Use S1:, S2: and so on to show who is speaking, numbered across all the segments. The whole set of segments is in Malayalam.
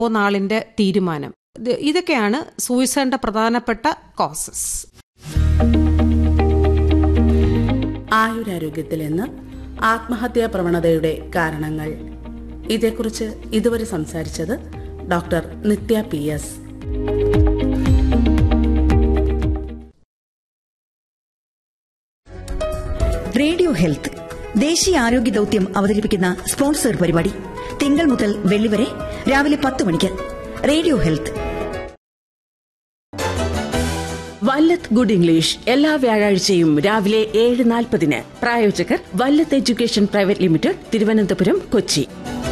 S1: നാളിന്റെ തീരുമാനം ഇത് ഇതൊക്കെയാണ് സൂയിസൈഡിന്റെ പ്രധാനപ്പെട്ട കോസസ്
S2: ആയുരാരോഗ്യത്തിൽ നിന്ന് ആത്മഹത്യാ പ്രവണതയുടെ കാരണങ്ങൾ ഇതേക്കുറിച്ച് ഇതുവരെ സംസാരിച്ചത് doctor Nithya P S
S3: radio health ദേശീയ ആരോഗ്യ ദൌത്യം അവതരിപ്പിക്കുന്ന സ്പോൺസർ പരിപാടി തിങ്കൾ മുതൽ വെള്ളി വരെ രാവിലെ പത്ത് മണിക്ക് radio health
S2: Vallath good English എല്ലാ വ്യാഴാഴ്ചയും രാവിലെ ഏഴ് നാൽപ്പതിന് പ്രായോജകർ Vallath education private limited Thiruvananthapuram Kochi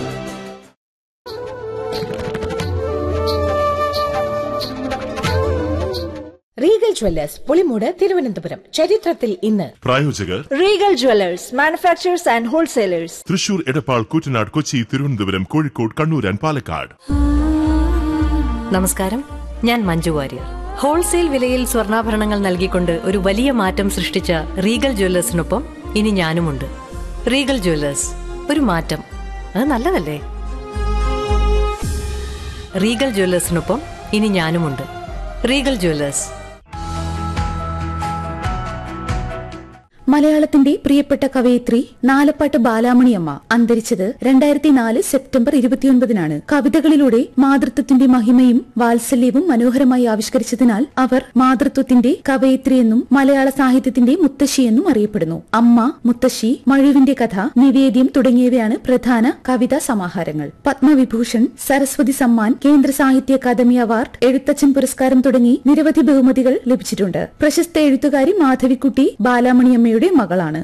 S4: Regal jewellers Pulimoodu Thiruvananthapuram ചരിത്രത്തിൽ ഇന്ന്
S5: പ്രായോജകർ
S6: Regal jewellers manufacturers and wholesalers
S5: Thrissur Edappal Koottanad Kochi Thiruvananthapuram Kozhikode Kannur and Palakkad
S7: നമസ്കാരം ഞാൻ മഞ്ജു വാര്യർ ഹോൾസെയിൽ വിലയിൽ സ്വർണ്ണാഭരണങ്ങൾ നൽകിക്കൊണ്ട് ഒരു വലിയ മാറ്റം സൃഷ്ടിച്ച റീഗൽ ജ്വല്ലേഴ്സിനൊപ്പം ഇനി ഞാനുമുണ്ട് റീഗൽ ജ്വല്ലേഴ്സ് ഒരു മാറ്റം അത് നല്ലതല്ലേ റീഗൽ ജ്വല്ലേഴ്സിനൊപ്പം ഇനി ഞാനുമുണ്ട് റീഗൽ ജ്വല്ലേഴ്സ്
S8: മലയാളത്തിന്റെ പ്രിയപ്പെട്ട കവയിത്രി നാലപ്പാട്ട് ബാലാമണിയമ്മ അന്തരിച്ചത് രണ്ടായിരത്തി നാല് സെപ്റ്റംബർ ഇരുപത്തിയൊൻപതിനാണ് കവിതകളിലൂടെ മാതൃത്വത്തിന്റെ മഹിമയും വാത്സല്യവും മനോഹരമായി ആവിഷ്കരിച്ചതിനാൽ അവർ മാതൃത്വത്തിന്റെ കവയിത്രിയെന്നും മലയാള സാഹിത്യത്തിന്റെ മുത്തശ്ശിയെന്നും അറിയപ്പെടുന്നു അമ്മ മുത്തശ്ശി മഴുവിന്റെ കഥ നിവേദ്യം തുടങ്ങിയവയാണ് പ്രധാന കവിതാ സമാഹാരങ്ങൾ പത്മവിഭൂഷൺ സരസ്വതി സമ്മാൻ കേന്ദ്ര സാഹിത്യ അക്കാദമി അവാർഡ് എഴുത്തച്ഛൻ പുരസ്കാരം തുടങ്ങി നിരവധി ബഹുമതികൾ ലഭിച്ചിട്ടുണ്ട് പ്രശസ്ത എഴുത്തുകാരി മാധവിക്കുട്ടി ബാലാമണിയമ്മയുടെ മകളാണ്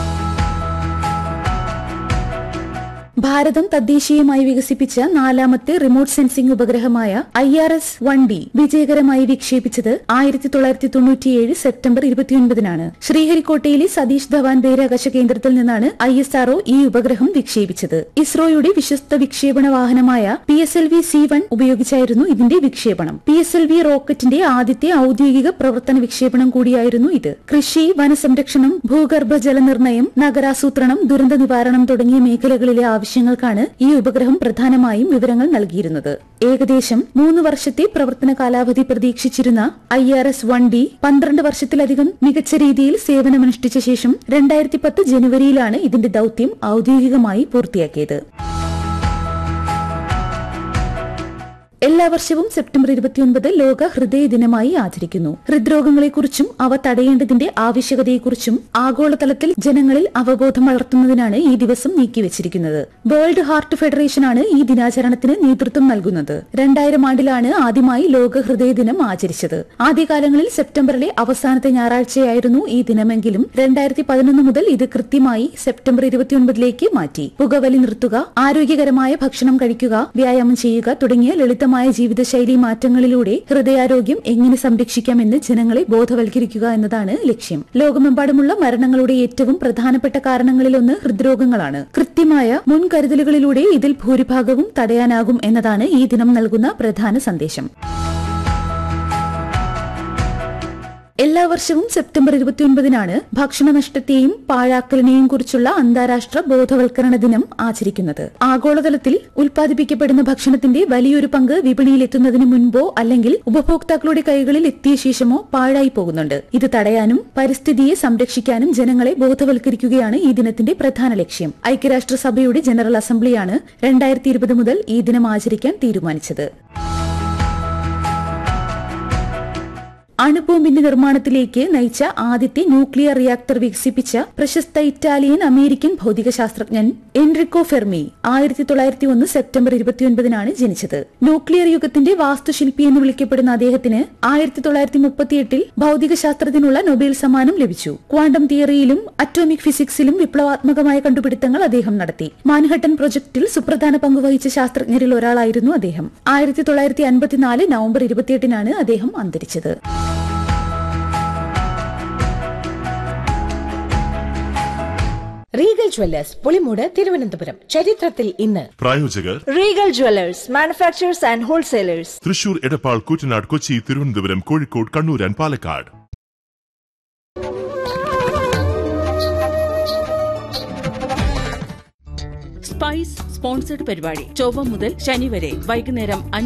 S8: ഭാരതം തദ്ദേശീയമായി വികസിപ്പിച്ച നാലാമത്തെ റിമോട്ട് സെൻസിംഗ് ഉപഗ്രഹമായ I R S one D വിജയകരമായി വിക്ഷേപിച്ചത് ആയിരത്തി തൊള്ളായിരത്തി തൊണ്ണൂറ്റിയേഴ് സെപ്റ്റംബർ ഇരുപത്തിയൊൻപതിനാണ് ശ്രീഹരിക്കോട്ടയിലെ സതീഷ് ധവാൻ ബഹിരാകാശ കേന്ദ്രത്തിൽ നിന്നാണ് ഐ എസ് ആർഒ ഈ ഉപഗ്രഹം വിക്ഷേപിച്ചത് ഇസ്രോയുടെ വിശ്വസ്ത വിക്ഷേപണ വാഹനമായ P S L V C one ഉപയോഗിച്ചായിരുന്നു ഇതിന്റെ വിക്ഷേപണം പി എസ് എൽ വി റോക്കറ്റിന്റെ ആദ്യത്തെ ഔദ്യോഗിക പ്രവർത്തന വിക്ഷേപണം കൂടിയായിരുന്നു ഇത് കൃഷി വനസംരക്ഷണം ഭൂഗർഭ ജലനിർണ്ണയം നഗരാസൂത്രണം ദുരന്ത നിവാരണം തുടങ്ങിയ മേഖലകളിലെ ആവശ്യങ്ങൾക്കാണ് ഈ ഉപഗ്രഹം പ്രധാനമായും വിവരങ്ങൾ നൽകിയിരുന്നത് ഏകദേശം മൂന്ന് വർഷത്തെ പ്രവർത്തന കാലാവധി പ്രതീക്ഷിച്ചിരുന്ന I R S one D പന്ത്രണ്ട് വർഷത്തിലധികം മികച്ച രീതിയിൽ സേവനമനുഷ്ഠിച്ച ശേഷം രണ്ടായിരത്തി പത്ത് ജനുവരിയിലാണ് ഇതിന്റെ ദൌത്യം ഔദ്യോഗികമായി പൂർത്തിയാക്കിയത് എല്ലാ വർഷവും സെപ്റ്റംബർ ഇരുപത്തിയൊൻപത് ലോക ഹൃദയ ദിനമായി ആചരിക്കുന്നു ഹൃദ്രോഗങ്ങളെക്കുറിച്ചും അവ തടയേണ്ടതിന്റെ ആവശ്യകതയെക്കുറിച്ചും ആഗോളതലത്തിൽ ജനങ്ങളിൽ അവബോധം വളർത്തുന്നതിനാണ് ഈ ദിവസം നീക്കിവച്ചിരിക്കുന്നത് വേൾഡ് ഹാർട്ട് ഫെഡറേഷനാണ് ഈ ദിനാചരണത്തിന് നേതൃത്വം നൽകുന്നത് രണ്ടായിരം ആണ്ടിലാണ് ആദ്യമായി ലോക ഹൃദയ ദിനം ആചരിച്ചത് ആദ്യകാലങ്ങളിൽ സെപ്റ്റംബറിലെ അവസാനത്തെ ഞായറാഴ്ചയായിരുന്നു ഈ ദിനമെങ്കിലും രണ്ടായിരത്തി പതിനൊന്ന് മുതൽ ഇത് കൃത്യമായി സെപ്റ്റംബർ ഇരുപത്തിയൊൻപതിലേക്ക് മാറ്റി പുകവലി നിർത്തുക ആരോഗ്യകരമായ ഭക്ഷണം കഴിക്കുക വ്യായാമം ചെയ്യുക തുടങ്ങിയ ലളിതമായ ജീവിതശൈലി മാറ്റങ്ങളിലൂടെ ഹൃദയാരോഗ്യം എങ്ങനെ സംരക്ഷിക്കാമെന്ന് ജനങ്ങളെ ബോധവൽക്കരിക്കുക എന്നതാണ് ലക്ഷ്യം ലോകമെമ്പാടുമുള്ള മരണങ്ങളുടെ ഏറ്റവും പ്രധാനപ്പെട്ട കാരണങ്ങളിലൊന്ന് ഹൃദ്രോഗങ്ങളാണ് കൃത്യമായ മുൻകരുതലുകളിലൂടെ ഇതിൽ ഭൂരിഭാഗവും തടയാനാകും എന്നതാണ് ഈ ദിനം നൽകുന്ന പ്രധാന സന്ദേശം എല്ലാ വർഷവും സെപ്റ്റംബർ ഇരുപത്തിയൊൻപതിനാണ് ഭക്ഷണനഷ്ടത്തെയും പാഴാക്കലിനെയും കുറിച്ചുള്ള അന്താരാഷ്ട്ര ബോധവൽക്കരണ ദിനം ആചരിക്കുന്നത് ആഗോളതലത്തിൽ ഉൽപ്പാദിപ്പിക്കപ്പെടുന്ന ഭക്ഷണത്തിന്റെ വലിയൊരു പങ്ക് വിപണിയിലെത്തുന്നതിന് മുൻപോ അല്ലെങ്കിൽ ഉപഭോക്താക്കളുടെ കൈകളിൽ എത്തിയ ശേഷമോ പാഴായി പോകുന്നുണ്ട് ഇത് തടയാനും പരിസ്ഥിതിയെ സംരക്ഷിക്കാനും ജനങ്ങളെ ബോധവൽക്കരിക്കുകയാണ് ഈ ദിനത്തിന്റെ പ്രധാന ലക്ഷ്യം ഐക്യരാഷ്ട്രസഭയുടെ ജനറൽ അസംബ്ലിയാണ് രണ്ടായിരത്തി ഇരുപത് മുതൽ ഈ ദിനം ആചരിക്കാൻ തീരുമാനിച്ചത് അണുബോംബിന്റെ നിർമ്മാണത്തിലേക്ക് നയിച്ച ആദ്യത്തെ ന്യൂക്ലിയർ റിയാക്ടർ വികസിപ്പിച്ച പ്രശസ്ത ഇറ്റാലിയൻ അമേരിക്കൻ ഭൗതികശാസ്ത്രജ്ഞൻ എൻറിക്കോ ഫെർമി ആയിരത്തി തൊള്ളായിരത്തി ഒന്ന് സെപ്റ്റംബർ ഇരുപത്തിയൊൻപതിനാണ് ജനിച്ചത് ന്യൂക്ലിയർ യുഗത്തിന്റെ വാസ്തുശില്പി എന്ന് വിളിക്കപ്പെടുന്ന അദ്ദേഹത്തിന് ആയിരത്തി തൊള്ളായിരത്തി മുപ്പത്തിയെട്ടിൽ ഭൗതികശാസ്ത്രത്തിനുള്ള നൊബേൽ സമ്മാനം ലഭിച്ചു ക്വാണ്ടം തിയറിയിലും അറ്റോമിക് ഫിസിക്സിലും വിപ്ലവാത്മകമായ കണ്ടുപിടുത്തങ്ങൾ അദ്ദേഹം നടത്തി മാൻഹട്ടൻ പ്രൊജക്ടിൽ സുപ്രധാന പങ്കുവഹിച്ച ശാസ്ത്രജ്ഞരിൽ ഒരാളായിരുന്നു അദ്ദേഹം ആയിരത്തി തൊള്ളായിരത്തി അൻപത്തിനാല് നവംബർ ഇരുപത്തിയെട്ടിനാണ് അദ്ദേഹം അന്തരിച്ചത്
S4: റീഗൽ ജ്വല്ലേഴ്സ് പുളിമൂട് തിരുവനന്തപുരം ചരിത്രത്തിൽ ഇന്ന്
S5: പ്രായോജകർ
S6: Regal jewellers manufacturers and wholesalers
S5: Thrissur Edappal Koottanad Kochi Thiruvananthapuram Kozhikode Kannur and Palakkad
S2: spice sponsored പരിപാടി ചൊവ്വ മുതൽ ശനി വരെ വൈകുന്നേരം